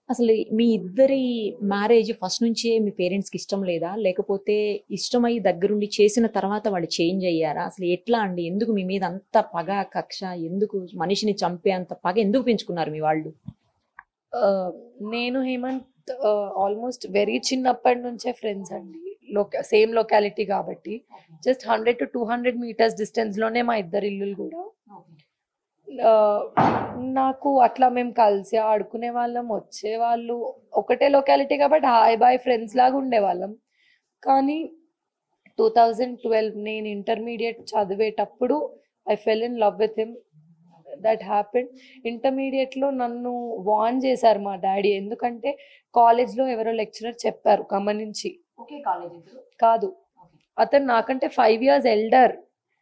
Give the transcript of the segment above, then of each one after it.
అసలు మీ ఇద్దరి marriage first నుంచే మీ పేరెంట్స్ కి ఇష్టం లేదా లేకపోతే ఇష్టమై దగ్గరుండి చేసిన తర్వాత వాళ్ళు చేంజ్ అయ్యారా అసలు ఎట్లా అండి ఎందుకు మీ మీద అంత పగ కక్ష ఎందుకు మనిషిని చంపే అంత పగ ఎందుకు పెంచుకున్నారు మీ వాళ్ళు ఆ, నేను హేమంత్ ఆల్మోస్ట్ వెరీ చిన్నప్పటి నుంచే ఫ్రెండ్స్ అండి లోక సేమ్ లొకాలిటీ కాబట్టి just hundred to two hundred metres distance లోనే మా ఇద్దరు ఇల్లులు కూడా ఆ, నాకు అట్లా మేము కలిసి ఆడుకునే వాళ్ళం వచ్చేవాళ్ళు ఒకటే లొకాలిటీ కాబట్టి హాయ్ బాయ్ ఫ్రెండ్స్ లాగా ఉండేవాళ్ళం కానీ టూ థౌజండ్ ట్వెల్వ్ నేను ఇంటర్మీడియట్ చదివేటప్పుడు I fell in love with him that happen ఇంటర్మీడియట్లో నన్ను వార్న్ చేశారు మా డాడీ ఎందుకంటే కాలేజ్లో ఎవరో లెక్చరర్ చెప్పారు గమనించి ఓకే కాలేజ్ కాదు అతను నాకంటే ఫైవ్ ఇయర్స్ ఎల్డర్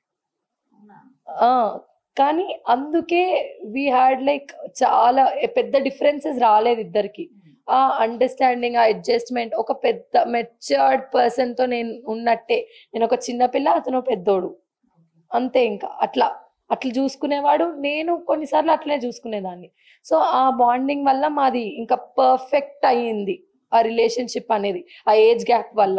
కానీ అందుకే వీ హ్యాడ్ లైక్ చాలా పెద్ద డిఫరెన్సెస్ రాలేదు ఇద్దరికి ఆ అండర్స్టాండింగ్ ఆ అడ్జస్ట్మెంట్ ఒక పెద్ద మెచ్యూర్డ్ పర్సన్ తో నేను ఉన్నట్టే నేను ఒక చిన్నపిల్ల అతను పెద్దోడు అంతే ఇంకా అట్లా అట్లా చూసుకునేవాడు నేను కొన్నిసార్లు అట్లనే చూసుకునేదాన్ని సో ఆ బాండింగ్ వల్ల మాది ఇంకా పర్ఫెక్ట్ అయ్యింది ఆ రిలేషన్షిప్ అనేది ఆ ఏజ్ గ్యాప్ వల్ల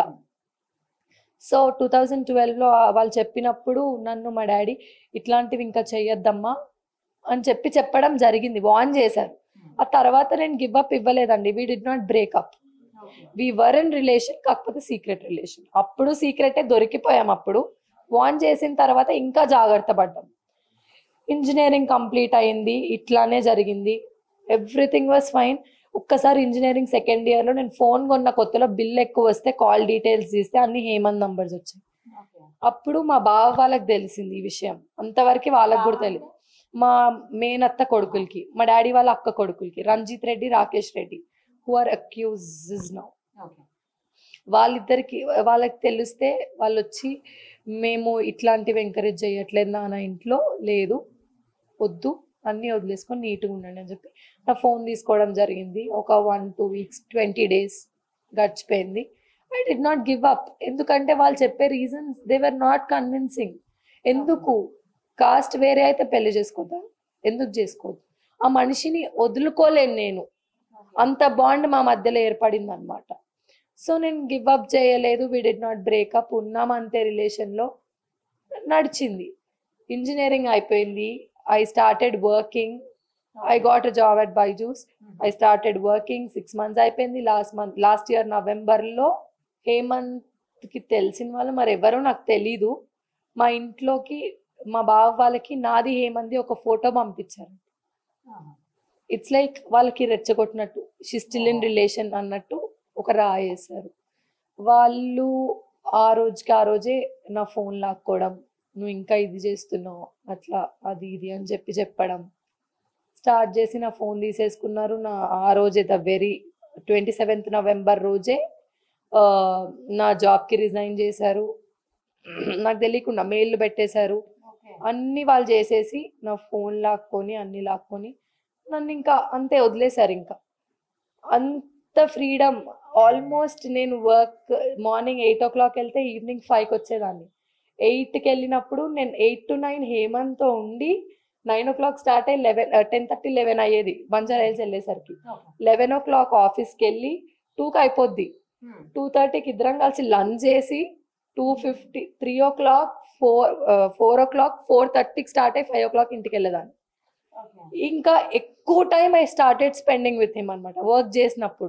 సో టూ థౌజండ్ ట్వెల్వ్లో వాళ్ళు చెప్పినప్పుడు నన్ను మా డాడీ ఇట్లాంటివి ఇంకా చెయ్యొద్దమ్మా అని చెప్పి చెప్పడం జరిగింది వాన్ చేశారు ఆ తర్వాత నేను గివ్ అప్ ఇవ్వలేదండి we did not break up we were in relation కాకపోతే సీక్రెట్ రిలేషన్ అప్పుడు సీక్రెటే దొరికిపోయాం అప్పుడు వాన్ చేసిన తర్వాత ఇంకా జాగ్రత్త పడ్డాం ఇంజనీరింగ్ కంప్లీట్ అయింది ఇట్లానే జరిగింది ఎవ్రీథింగ్ వాజ్ ఫైన్ ఒక్కసారి ఇంజనీరింగ్ సెకండ్ ఇయర్ లో నేను ఫోన్ కొన్న కొత్తలో బిల్ ఎక్కువ వస్తే కాల్ డీటెయిల్స్ తీస్తే అన్ని హేమంత్ నంబర్స్ వచ్చాయి అప్పుడు మా బావ వాళ్ళకి తెలిసింది ఈ విషయం అంతవరకు వాళ్ళకి కూడా తెలియదు మా మేనత్త కొడుకులకి మా డాడీ వాళ్ళ అక్క కొడుకులకి Ranjith Reddy Rakesh Reddy who are accuses now వాళ్ళిద్దరికి వాళ్ళకి తెలిస్తే వాళ్ళు వచ్చి మేము ఇట్లాంటివి ఎంకరేజ్ చేయట్లేదు నాన్న ఇంట్లో లేదు వద్దు అన్నీ వదిలేసుకొని నీట్గా ఉండండి అని చెప్పి నా ఫోన్ తీసుకోవడం జరిగింది ఒక one two weeks twenty days గడిచిపోయింది I did not give up ఎందుకంటే వాళ్ళు చెప్పే reasons they were not convincing ఎందుకు కాస్ట్ వేరే అయితే పెళ్లి చేసుకోదా ఎందుకు చేసుకోవద్దు ఆ మనిషిని వదులుకోలేను నేను అంత బాండ్ మా మధ్యలో ఏర్పడింది అనమాట సో నేను గివ్ అప్ చేయలేదు వి డి నాట్ బ్రేకప్ ఉన్నాం అంతే రిలేషన్లో నడిచింది ఇంజనీరింగ్ అయిపోయింది I started working I got a job at Byju's I started working six months అయిపోయింది లాస్ట్ మంత్ లాస్ట్ ఇయర్ నవంబర్లో హేమంత్కి తెలిసిన వాళ్ళు మరి ఎవరో నాకు తెలీదు మా ఇంట్లోకి మా బావ వాళ్ళకి నాది హేమంది ఒక ఫోటో పంపించారు ఇట్స్ లైక్ వాళ్ళకి రెచ్చగొట్టినట్టు షీ స్టిల్ ఇన్ రిలేషన్ అన్నట్టు ఒక రాయేశారు వాళ్ళు ఆ రోజుకి ఆ రోజే నా ఫోన్ లాక్కోవడం నువ్వు ఇంకా ఇది చేస్తున్నావు అట్లా అది ఇది అని చెప్పి చెప్పడం స్టార్ట్ చేసి నా ఫోన్ తీసేసుకున్నారు నా ఆ రోజే the very twenty seventh November రోజే ఆ, నా జాబ్కి రిజైన్ చేశారు నాకు తెలియకుండా మెయిల్ పెట్టేశారు అన్ని వాళ్ళు చేసేసి నా ఫోన్ లాక్కొని అన్ని లాక్కొని నన్ను ఇంకా అంతే వదిలేశారు ఇంకా అంత ఫ్రీడమ్ ఆల్మోస్ట్ నేను work morning eight o'clock వెళ్తే ఈవినింగ్ ఫైవ్కి వచ్చేదాన్ని ఎయిట్కి వెళ్ళినప్పుడు నేను ఎయిట్ టు నైన్ హేమంత్తో ఉండి నైన్ ఓ క్లాక్ స్టార్ట్ అయ్యి లెవెన్ టెన్ థర్టీ లెవెన్ అయ్యేది బంజారా హిల్స్ వెళ్ళేసరికి లెవెన్ ఓ క్లాక్ ఆఫీస్కి వెళ్ళి టూకి అయిపోద్ది టూ థర్టీకి ఇద్దరం కలిసి లంచ్ చేసి two fifty three o'clock four four o'clock four థర్టీకి స్టార్ట్ అయ్యి ఫైవ్ ఓ క్లాక్ ఇంటికి వెళ్ళేదాన్ని ఇంకా ఎక్కువ time I started spending with him అనమాట వర్క్ చేసినప్పుడు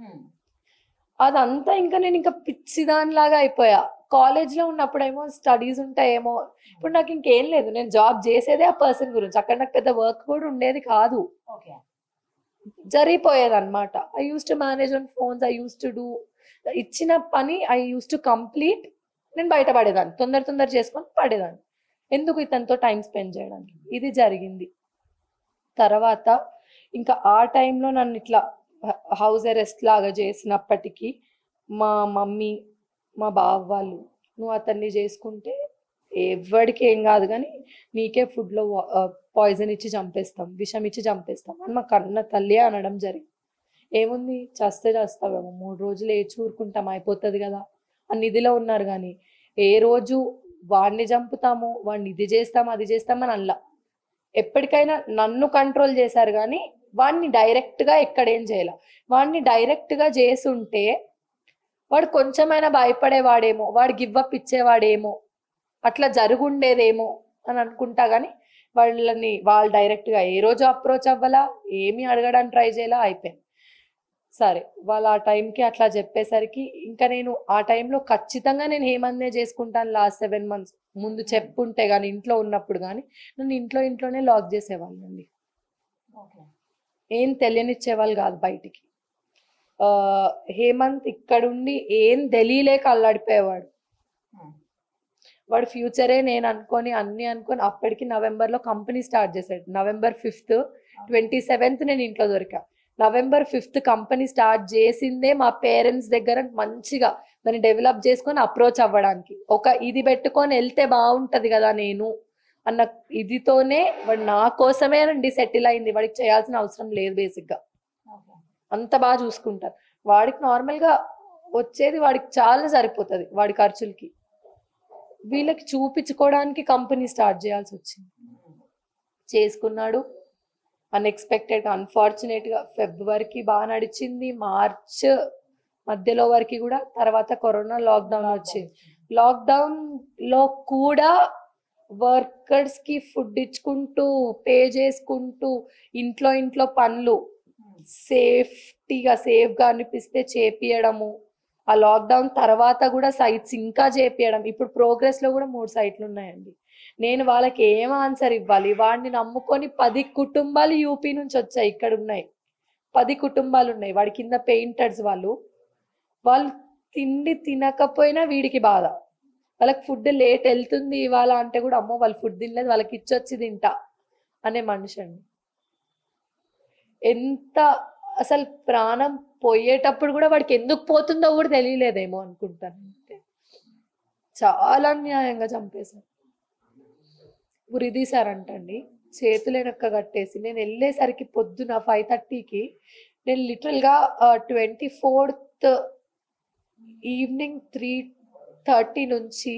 అదంతా ఇంకా నేను ఇంకా పిచ్చిదానిలాగా అయిపోయా కాలేజ్ లో ఉన్నప్పుడేమో స్టడీస్ ఉంటాయేమో ఇప్పుడు నాకు ఇంకేం లేదు నేను జాబ్ చేసేదే ఆ పర్సన్ గురించి అక్కడ నాకు పెద్ద వర్క్ కూడా ఉండేది కాదు జరిగిపోయేది అనమాట I use to manage on phones I use to do ఇచ్చిన పని ఐ యూస్ టు కంప్లీట్ నేను బయట పడేదాన్ని తొందర తొందర చేసుకొని పడేదాన్ని ఎందుకు ఇతనితో టైం స్పెండ్ చేయడానికి ఇది జరిగింది తర్వాత ఇంకా ఆ టైంలో నన్ను ఇట్లా హౌస్ అరెస్ట్ లాగా చేసినప్పటికీ మా మమ్మీ మా బావ వాళ్ళు నువ్వు అతన్ని చేసుకుంటే ఎవరికి ఏం కాదు కానీ నీకే ఫుడ్లో పాయిజన్ ఇచ్చి చంపేస్తాం విషం ఇచ్చి చంపేస్తాం అని మా కన్న తల్లి అనడం జరిగింది ఏముంది చేస్తే చేస్తావేమో మూడు రోజులు ఏ చూరుకుంటాం అయిపోతుంది కదా అని ఇదిలో ఉన్నారు కానీ ఏ రోజు వాడిని చంపుతాము వాడిని ఇది చేస్తాం అది చేస్తామని అల్లా ఎప్పటికైనా నన్ను కంట్రోల్ చేశారు కానీ వాడిని డైరెక్ట్గా ఎక్కడేం చేయాల వాడిని డైరెక్ట్గా చేసుంటే వాడు కొంచెమైనా భయపడేవాడేమో వాడు గివ్ అప్ ఇచ్చేవాడేమో అట్లా జరుగుండేదేమో అని అనుకుంటా కానీ వాళ్ళని వాళ్ళు డైరెక్ట్గా ఏ రోజు అప్రోచ్ అవ్వాలా ఏమి అడగడానికి ట్రై చేయాలా అయిపోయింది సరే వాళ్ళు ఆ టైంకి అట్లా చెప్పేసరికి ఇంకా నేను ఆ టైంలో ఖచ్చితంగా నేను హేమందే చేసుకుంటాను లాస్ట్ సెవెన్ మంత్స్ ముందు చెప్పుంటే కానీ ఇంట్లో ఉన్నప్పుడు కానీ నన్ను ఇంట్లో ఇంట్లోనే లాక్ చేసేవాళ్ళండి ఏం తెలియనిచ్చేవాళ్ళు కాదు బయటికి ఆ, హేమంత్ ఇక్కడుండి ఏం తెలియలేక అల్లాడిపోయేవాడు వాడు ఫ్యూచరే నేను అనుకొని అన్ని అనుకొని అప్పటికి నవంబర్లో కంపెనీ స్టార్ట్ చేశాడు నవంబర్ ఫిఫ్త్ ట్వంటీ సెవెంత్ నేను ఇంట్లో దొరికా నవంబర్ ఫిఫ్త్ కంపెనీ స్టార్ట్ చేసిందే మా పేరెంట్స్ దగ్గర మంచిగా దాన్ని డెవలప్ చేసుకొని అప్రోచ్ అవ్వడానికి ఒక ఇది పెట్టుకొని వెళ్తే బాగుంటది కదా నేను అన్న ఇదితోనే వాడు నా కోసమే రండి సెటిల్ అయింది వాడికి చేయాల్సిన అవసరం లేదు బేసిక్గా అంత బాగా చూసుకుంటారు వాడికి నార్మల్గా వచ్చేది వాడికి చాలా సరిపోతుంది వాడి ఖర్చులకి వీళ్ళకి చూపించుకోవడానికి కంపెనీ స్టార్ట్ చేయాల్సి వచ్చింది చేసుకున్నాడు అన్ఎక్స్పెక్టెడ్ అన్ఫార్చునేట్గా ఫిబ్రవరికి బాగా నడిచింది మార్చ్ మధ్యలో వరకు కూడా తర్వాత కరోనా లాక్డౌన్ వచ్చింది లాక్డౌన్ లో కూడా వర్కర్స్ కి ఫుడ్ ఇచ్చుకుంటూ పే చేసుకుంటూ ఇంట్లో ఇంట్లో పనులు సేఫ్టీగా సేఫ్గా అనిపిస్తే చేపియడము ఆ లాక్డౌన్ తర్వాత కూడా సైట్స్ ఇంకా చేపియడం ఇప్పుడు ప్రోగ్రెస్ లో కూడా మూడు సైట్లు ఉన్నాయండి నేను వాళ్ళకి ఏం ఆన్సర్ ఇవ్వాలి వాడిని నమ్ముకొని పది కుటుంబాలు యూపీ నుంచి వచ్చాయి ఇక్కడ ఉన్నాయి పది కుటుంబాలు ఉన్నాయి వాడి కింద పెయింటర్స్ వాళ్ళు వాళ్ళు తిండి తినకపోయినా వీడికి బాధ వాళ్ళకి ఫుడ్ లేట్ వెళ్తుంది ఇవాళ అంటే కూడా అమ్మో వాళ్ళు ఫుడ్ తినలేదు వాళ్ళకి ఇచ్చొచ్చి తింటా అనే మనిషి అండి ఎంత అసలు ప్రాణం పోయేటప్పుడు కూడా వాడికి ఎందుకు పోతుందో కూడా తెలియలేదేమో అనుకుంటాను అంతే చాలా అన్యాయంగా చంపేశారు ఉరి తీశారంటండి చేతులు వెనక్క కట్టేసి నేను వెళ్ళేసరికి పొద్దున ఫైవ్ థర్టీకి నేను లిటరల్గా twenty fourth evening three thirty నుంచి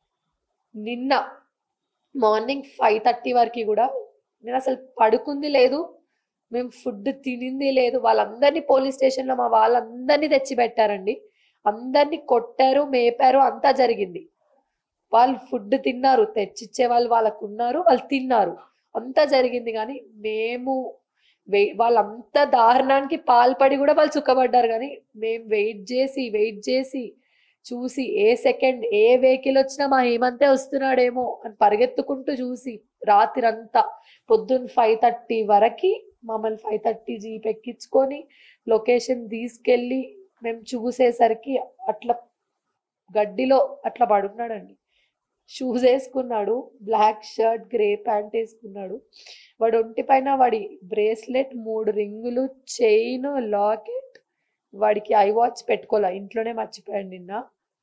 నిన్న మార్నింగ్ ఫైవ్ థర్టీ వరకు కూడా నేను అసలు పడుకుంది లేదు మేము ఫుడ్ తినింది లేదు వాళ్ళందరినీ పోలీస్ స్టేషన్లో మా వాళ్ళందరినీ తెచ్చి పెట్టారండి అందరినీ కొట్టారు మేపారు అంతా జరిగింది వాళ్ళు ఫుడ్ తిన్నారు తెచ్చిచ్చే వాళ్ళు వాళ్ళకు ఉన్నారు వాళ్ళు తిన్నారు అంతా జరిగింది కానీ మేము వెయి వాళ్ళంతా దారుణానికి పాల్పడి కూడా వాళ్ళు చుక్కబడ్డారు కానీ మేము వెయిట్ చేసి వెయిట్ చేసి చూసి ఏ సెకండ్ ఏ వెహికల్ వచ్చినా మా హేమంతే వస్తున్నాడేమో అని పరిగెత్తుకుంటూ చూసి రాత్రి అంతా పొద్దున్న ఫైవ్ థర్టీ వరకు మమ్మల్ని ఫైవ్ థర్టీ జీప్ ఎక్కించుకొని లొకేషన్ తీసుకెళ్ళి మేము చూసేసరికి అట్లా గడ్డిలో అట్లా పడున్నాడండి షూస్ వేసుకున్నాడు బ్లాక్ షర్ట్ గ్రే ప్యాంట్ వేసుకున్నాడు వాడు ఒంటి పైన వాడి బ్రేస్లెట్ మూడు రింగులు చైన్ లాకెట్ వాడికి ఐ వాచ్ పెట్టుకోలే ఇంట్లోనే మర్చిపోయాడు నిన్న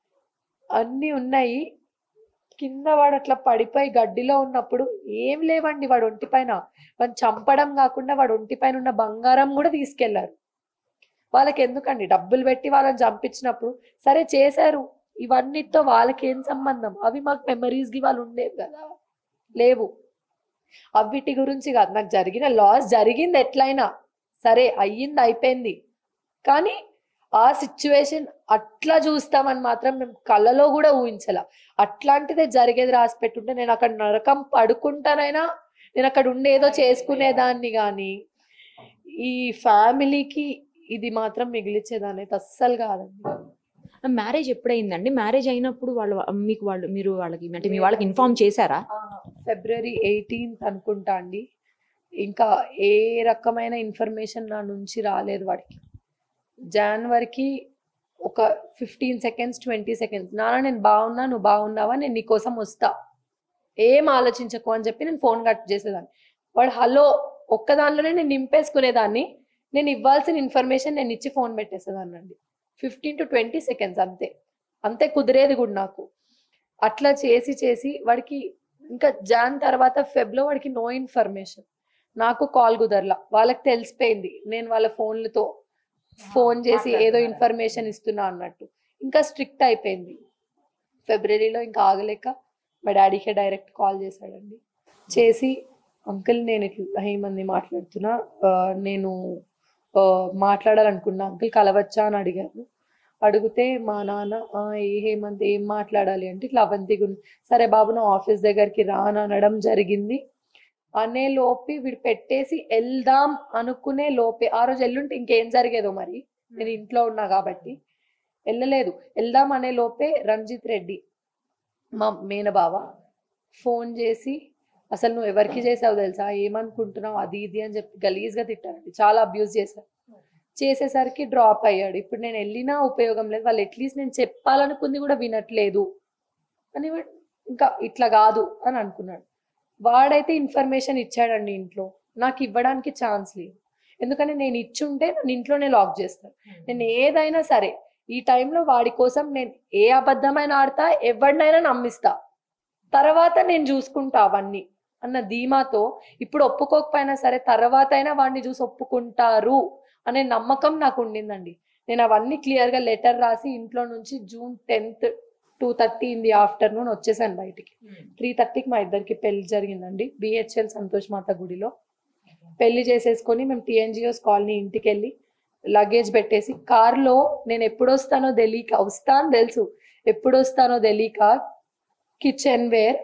అన్నీ ఉన్నాయి కింద వాడు అట్లా పడిపోయి గడ్డిలో ఉన్నప్పుడు ఏం లేవండి వాడు ఒంటి పైన వాడిని చంపడం కాకుండా వాడు ఒంటి పైన ఉన్న బంగారం కూడా తీసుకెళ్లారు వాళ్ళకి ఎందుకండి డబ్బులు పెట్టి వాళ్ళని చంపించినప్పుడు సరే చేశారు ఇవన్నిటితో వాళ్ళకి ఏం సంబంధం అవి మాకు మెమరీస్ కి వాళ్ళు ఉండేవి కదా లేవు అవిటి గురించి కాదు నాకు జరిగిన లాస్ జరిగింది ఎట్లయినా సరే అయ్యింది అయిపోయింది కానీ ఆ సిచ్యువేషన్ అట్లా చూస్తామని మాత్రం మేము కళ్ళలో కూడా ఊహించాల అట్లాంటిదే జరిగేది రాసి పెట్టుంటే నేను అక్కడ నరకం పడుకుంటానైనా నేను అక్కడ ఉండేదో చేసుకునేదాన్ని కానీ ఈ ఫ్యామిలీకి ఇది మాత్రం మిగిలిచ్చేదాన్ని అయితే అస్సలు కాదండి మ్యారేజ్ ఎప్పుడైందండి మ్యారేజ్ అయినప్పుడు వాళ్ళు మీకు వాళ్ళు మీరు వాళ్ళకి అంటే మీ వాళ్ళకి ఇన్ఫార్మ్ చేశారా ఫిబ్రవరి ఎయిటీన్త్ అనుకుంటా అండి ఇంకా ఏ రకమైన ఇన్ఫర్మేషన్ నా నుంచి రాలేదు వాడికి జనవరికి ఒక ఫిఫ్టీన్ సెకండ్స్ ట్వంటీ సెకండ్స్ నాన్న నేను బాగున్నా నువ్వు బాగున్నావా నేను నీకోసం వస్తా ఏం ఆలోచించకు అని చెప్పి నేను ఫోన్ కట్ చేసేదాన్ని వాడు హలో ఒక్క దానిలోనే నేను నింపేసుకునేదాన్ని నేను ఇవ్వాల్సిన ఇన్ఫర్మేషన్ నేను ఇచ్చి ఫోన్ పెట్టేసేదాన్ని అండి ఫిఫ్టీన్ టు ట్వంటీ సెకండ్స్ అంతే అంతే కుదిరేది కూడా నాకు అట్లా చేసి చేసి వాడికి ఇంకా జాన్ తర్వాత ఫెబ్లో వాడికి నో ఇన్ఫర్మేషన్ నాకు కాల్ కుదరలా వాళ్ళకి తెలిసిపోయింది నేను వాళ్ళ ఫోన్లతో ఫోన్ చేసి ఏదో ఇన్ఫర్మేషన్ ఇస్తున్నా అన్నట్టు ఇంకా స్ట్రిక్ట్ అయిపోయింది ఫిబ్రవరిలో ఇంకా ఆగలేక మా డాడీకే డైరెక్ట్ కాల్ చేశాడండి చేసి అంకుల్ నేను ఇట్లా హేమంది మాట్లాడుతున్నా ఆ, నేను ఆ, మాట్లాడాలనుకున్నా అంకుల్ కలవచ్చా అని అడిగారు అడిగితే మా నాన్న "ఆ, ఏ హేమంత్ ఏం మాట్లాడాలి అంటే ఇట్లా అవంతి గురించి సరే బాబు నా ఆఫీస్ దగ్గరికి రా అని అనడం జరిగింది అనే లోపే వీడు పెట్టేసి వెళ్దాం అనుకునే లోపే ఆ రోజు ఎల్లుంటే ఇంకేం జరిగేదో మరి నేను ఇంట్లో ఉన్నా కాబట్టి వెళ్ళలేదు వెళ్దాం అనే లోపే రంజిత్ రెడ్డి మా మేనబావ ఫోన్ చేసి అసలు నువ్వు ఎవరికి చేసావు తెలుసా ఏమనుకుంటున్నావు అది ఇది అని చెప్పి గలీజ్గా తిట్టారండి చాలా అబ్యూజ్ చేశారు చేసేసరికి డ్రాప్ అయ్యాడు ఇప్పుడు నేను వెళ్ళినా ఉపయోగం లేదు వాళ్ళు అట్లీస్ట్ నేను చెప్పాలనుకుంది కూడా వినట్లేదు అని వాడు ఇంకా ఇట్లా కాదు అని అనుకున్నాడు వాడైతే ఇన్ఫర్మేషన్ ఇచ్చాడండి ఇంట్లో నాకు ఇవ్వడానికి ఛాన్స్ లేదు ఎందుకంటే నేను ఇచ్చుంటే నన్ను ఇంట్లోనే లాక్ చేస్తాను నేను ఏదైనా సరే ఈ టైంలో వాడి కోసం నేను ఏ అబద్ధమైన ఆడతా ఎవరినైనా నమ్మిస్తా తర్వాత నేను చూసుకుంటా అవన్నీ అన్న ధీమాతో ఇప్పుడు ఒప్పుకోకపోయినా సరే తర్వాత అయినా వాడిని చూసి ఒప్పుకుంటారు అనే నమ్మకం నాకు ఉండిందండి నేను అవన్నీ క్లియర్ గా లెటర్ రాసి ఇంట్లో నుంచి June tenth two thirty in the afternoon వచ్చేసాను బయటికి త్రీ థర్టీకి మా ఇద్దరికి పెళ్లి జరిగిందండి బిహెచ్ఎల్ సంతోష్ మాత గుడిలో పెళ్లి చేసేసుకొని మేము టిఎన్జిఓస్ కాలనీ ఇంటికి వెళ్ళి లగేజ్ పెట్టేసి కార్లో నేను ఎప్పుడు వస్తానో తెలియక వస్తాను తెలుసు ఎప్పుడు వస్తానో తెలియక కిచెన్ వేర్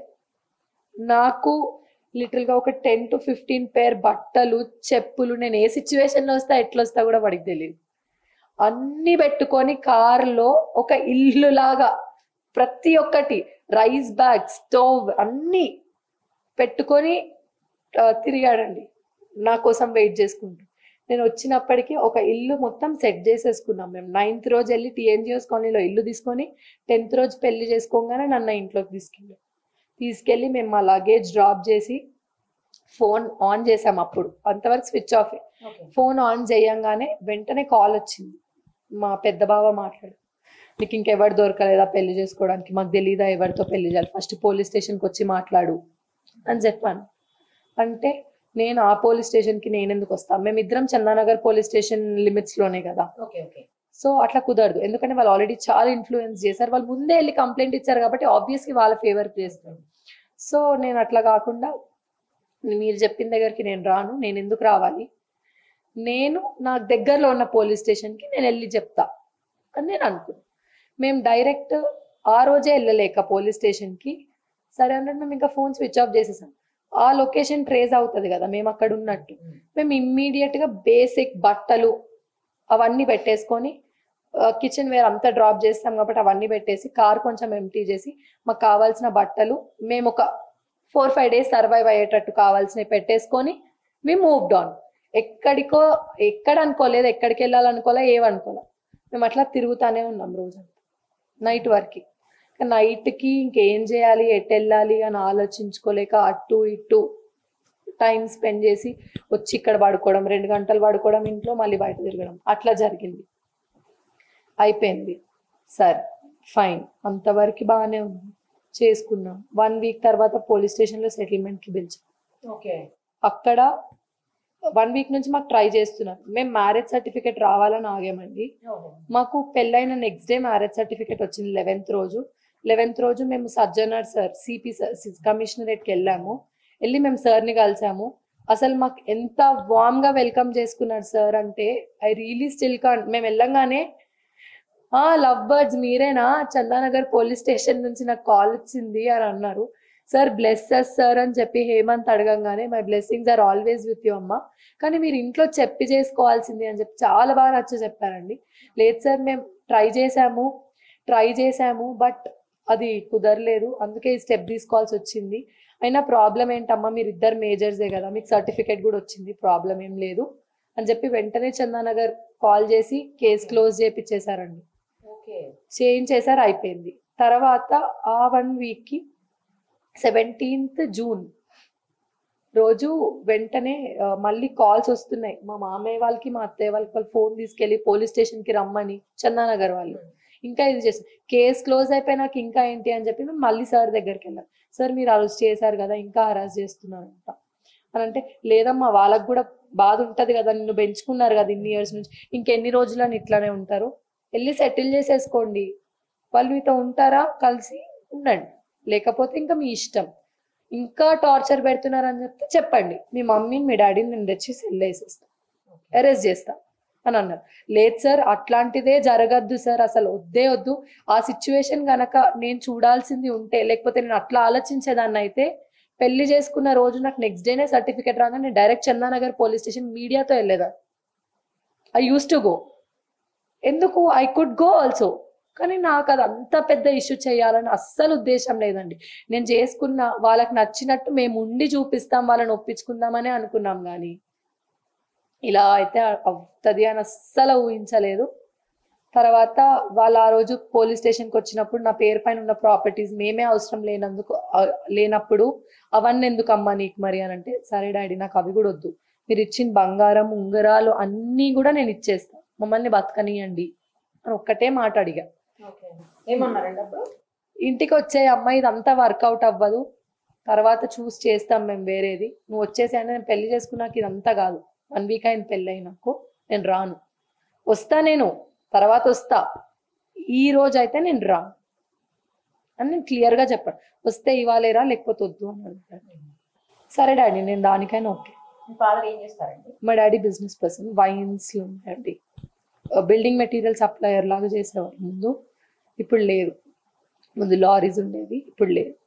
నాకు లిటిల్ గా ఒక టెన్ టు ఫిఫ్టీన్ పేర్ బట్టలు చెప్పులు నేను ఏ సిచ్యువేషన్ లో వస్తా ఎట్లా వస్తా కూడా వాడికి తెలియదు అన్ని పెట్టుకొని కారులో ఒక ఇల్లు లాగా ప్రతి ఒక్కటి రైస్ బ్యాగ్ స్టవ్ అన్ని పెట్టుకొని ఆ, తిరిగాడండి నా కోసం వెయిట్ చేసుకుంటూ నేను వచ్చినప్పటికీ ఒక ఇల్లు మొత్తం సెట్ చేసేసుకున్నాం మేము నైన్త్ రోజు వెళ్ళి టీఎన్జిఓస్ కాలనీలో ఇల్లు తీసుకొని టెన్త్ రోజు పెళ్లి చేసుకోగానే నన్ను ఇంట్లోకి తీసుకెళ్ళాం తీసుకెళ్ళి మేము మా లగేజ్ డ్రాప్ చేసి ఫోన్ ఆన్ చేసాం అప్పుడు అంతవరకు స్విచ్ ఆఫ్ ఫోన్ ఆన్ చేయంగానే వెంటనే కాల్ వచ్చింది మా పెద్ద బావ మాట్లాడు నీకు ఇంకెవరు దొరకలేదా పెళ్లి చేసుకోవడానికి మాకు తెలీదా ఎవరితో పెళ్లి చేయాలి ఫస్ట్ పోలీస్ స్టేషన్కి వచ్చి మాట్లాడు అని చెప్పాను అంటే నేను ఆ పోలీస్ స్టేషన్కి నేను ఎందుకు వస్తాను మేమిద్దరం చందానగర్ పోలీస్ స్టేషన్ లిమిట్స్లోనే కదా ఓకే ఓకే సో అట్లా కుదరదు ఎందుకంటే వాళ్ళు ఆల్రెడీ చాలా ఇన్ఫ్లుయెన్స్ చేశారు వాళ్ళు ముందే వెళ్ళి కంప్లైంట్ ఇచ్చారు కాబట్టి ఆబ్వియస్లీ వాళ్ళ ఫేవర్ చేస్తారు సో నేను అట్లా కాకుండా మీరు చెప్పిన దగ్గరికి నేను రాను నేను ఎందుకు రావాలి నేను నాకు దగ్గరలో ఉన్న పోలీస్ స్టేషన్కి నేను వెళ్ళి చెప్తా అని నేను అనుకున్నాను మేము డైరెక్ట్ ఆ రోజే వెళ్ళలేక పోలీస్ స్టేషన్కి సరే అన్నట్టు మేము ఇంకా ఫోన్ స్విచ్ ఆఫ్ చేసేసాం ఆ లొకేషన్ ట్రేస్ అవుతుంది కదా మేము అక్కడ ఉన్నట్టు మేము ఇమ్మీడియట్ గా బేసిక్ బట్టలు అవన్నీ పెట్టేసుకొని కిచెన్ వేర్ అంతా డ్రాప్ చేస్తాం కాబట్టి అవన్నీ పెట్టేసి కార్ కొంచెం ఎంటీ చేసి మాకు కావాల్సిన బట్టలు మేము ఒక ఫోర్ ఫైవ్ డేస్ సర్వైవ్ అయ్యేటట్టు కావాల్సినవి పెట్టేసుకొని మేము మూవ్ ఆన్ ఎక్కడికో ఎక్కడ అనుకోలేదు ఎక్కడికి వెళ్ళాలనుకోలే ఏవనుకోలే మేము అట్లా తిరుగుతానే ఉన్నాం రోజంతా నైట్ వరకు నైట్కి ఇంకేం చేయాలి ఎటు వెళ్ళాలి అని ఆలోచించుకోలేక అటు ఇటు టైం స్పెండ్ చేసి వచ్చి ఇక్కడ పడుకోవడం రెండు గంటలు పడుకోవడం ఇంట్లో మళ్ళీ బయట తిరగడం అట్లా జరిగింది అయిపోయింది సరే ఫైన్ అంతవరకు బాగానే ఉంది చేసుకున్నాం వన్ వీక్ తర్వాత పోలీస్ స్టేషన్లో సెటిల్మెంట్కి పిలిచాం ఓకే అక్కడ వన్ వీక్ నుంచి మాకు ట్రై చేస్తున్నాం మేము మ్యారేజ్ సర్టిఫికేట్ రావాలని ఆగామండి మాకు పెళ్ళైన నెక్స్ట్ డే మ్యారేజ్ సర్టిఫికేట్ వచ్చింది లెవెన్త్ రోజు లెవెన్త్ రోజు మేము సజ్జనర్ సార్ సిపి కమిషనరేట్కి వెళ్ళాము వెళ్ళి మేము సార్ని కలిసాము అసలు మాకు ఎంత వామ్ గా వెల్కమ్ చేసుకున్నాడు సార్ అంటే ఐ రియలీ స్టిల్ కాన్ మేము వెళ్ళంగానే ఆ లవ్ బర్డ్స్ మీరేనా చందానగర్ పోలీస్ స్టేషన్ నుంచి నాకు కాల్ వచ్చింది అని అన్నారు సార్ బ్లెస్సెస్ సార్ అని చెప్పి హేమంత్ అడగంగానే my blessings are always with you అమ్మ కానీ మీరు ఇంట్లో చెప్పి చేసుకోవాల్సింది అని చెప్పి చాలా బాగా నచ్చ చెప్పారండి లేదు సార్ మేము ట్రై చేసాము ట్రై చేసాము బట్ అది కుదరలేదు అందుకే ఈ స్టెప్ తీసుకోవాల్సి వచ్చింది అయినా ప్రాబ్లం ఏంటమ్మా మీరు ఇద్దరు మేజర్సే కదా మీకు సర్టిఫికేట్ కూడా వచ్చింది ప్రాబ్లం ఏం లేదు అని చెప్పి వెంటనే చందానగర్ కాల్ చేసి కేసు క్లోజ్ చేపించేశారండి ఓకే చేయించేశారు అయిపోయింది తర్వాత ఆ వన్ వీక్కి సెవెంటీన్త్ జూన్ రోజు వెంటనే ఆ, మళ్ళీ కాల్స్ వస్తున్నాయి మా మామయ్య వాళ్ళకి మా అత్తయ్య వాళ్ళకి వాళ్ళు ఫోన్ తీసుకెళ్లి పోలీస్ స్టేషన్కి రమ్మని చందానగర్ వాళ్ళు ఇంకా ఇది చేస్తాం కేసు క్లోజ్ అయిపోయినాక ఇంకా ఏంటి అని చెప్పి మేము మళ్ళీ సార్ దగ్గరికి వెళ్ళాం సార్ మీరు అరెస్ట్ చేశారు కదా ఇంకా హరాస్ చేస్తున్నారంట అని అంటే లేదమ్మా వాళ్ళకి కూడా బాధ ఉంటది కదా నిన్ను పెంచుకున్నారు కదా ఇన్ని ఇయర్స్ నుంచి ఇంకెన్ని రోజులని ఇట్లానే ఉంటారు వెళ్ళి సెటిల్ చేసేసుకోండి వాళ్ళు మీతో ఉంటారా కలిసి ఉండండి లేకపోతే ఇంకా మీ ఇష్టం ఇంకా టార్చర్ పెడుతున్నారని చెప్తే చెప్పండి మీ మమ్మీని మీ డాడీని నేను తెచ్చి సెల్ వేసేస్తా అరెస్ట్ చేస్తా అని అన్నారు లేదు సార్ అట్లాంటిదే జరగద్దు సార్ అసలు వద్దే వద్దు ఆ సిచ్యువేషన్ గనక నేను చూడాల్సింది ఉంటే లేకపోతే నేను అట్లా ఆలోచించేదాన్ని అయితే పెళ్లి చేసుకున్న రోజు నాకు నెక్స్ట్ డేనే సర్టిఫికేట్ రాగా నేను డైరెక్ట్ చందానగర్ పోలీస్ స్టేషన్ మీడియాతో వెళ్ళేదా ఐ యూస్ టు గో ఎందుకు ఐ కుడ్ గో ఆల్సో కానీ నాకు అది అంత పెద్ద ఇష్యూ చేయాలని అస్సలు ఉద్దేశం లేదండి నేను చేసుకున్న వాళ్ళకి నచ్చినట్టు మేము ఉండి చూపిస్తాం వాళ్ళని ఒప్పించుకుందామనే అనుకున్నాం కానీ ఇలా అయితే అవుతుంది అని అస్సలు ఊహించలేదు తర్వాత వాళ్ళు ఆ రోజు పోలీస్ స్టేషన్కి వచ్చినప్పుడు నా పేరు పైన ఉన్న ప్రాపర్టీస్ మేమే అవసరం లేనందుకు ఆ, లేనప్పుడు అవన్నీ ఎందుకు అమ్మా నీకు మరి అని అంటే సరే డాడీ నాకు అవి కూడా వద్దు మీరు ఇచ్చిన బంగారం ఉంగరాలు అన్నీ కూడా నేను ఇచ్చేస్తా మమ్మల్ని బతకనియండి అని ఒక్కటే మాట అడిగా ఏమన్నారండి అప్పుడు ఇంటికి వచ్చే అమ్మాయి ఇదంతా వర్కౌట్ అవ్వదు తర్వాత చూసి చేస్తాం మేము వేరేది నువ్వు వచ్చేసి అంటే నేను పెళ్లి చేసుకున్నాక ఇదంతా కాదు వన్ వీక్ అయింది పెళ్ళి అయి నాకు నేను రాను వస్తా నేను తర్వాత వస్తా ఈ రోజు అయితే నేను రాను అని నేను క్లియర్గా చెప్పాను వస్తే ఇవ్వాలేరా లేకపోతే వద్దు అని అడిగాడు సరే డాడీ నేను దానికైనా ఓకే మీ ఫాదర్ ఏం చేస్తారండి మా డాడీ బిజినెస్ పర్సన్ వైన్స్ ఉన్నాయండి బిల్డింగ్ మెటీరియల్ సప్లయర్ లాగా చేసేవారు ముందు ఇప్పుడు లేదు ముందు లారీస్ ఉండేది ఇప్పుడు లేదు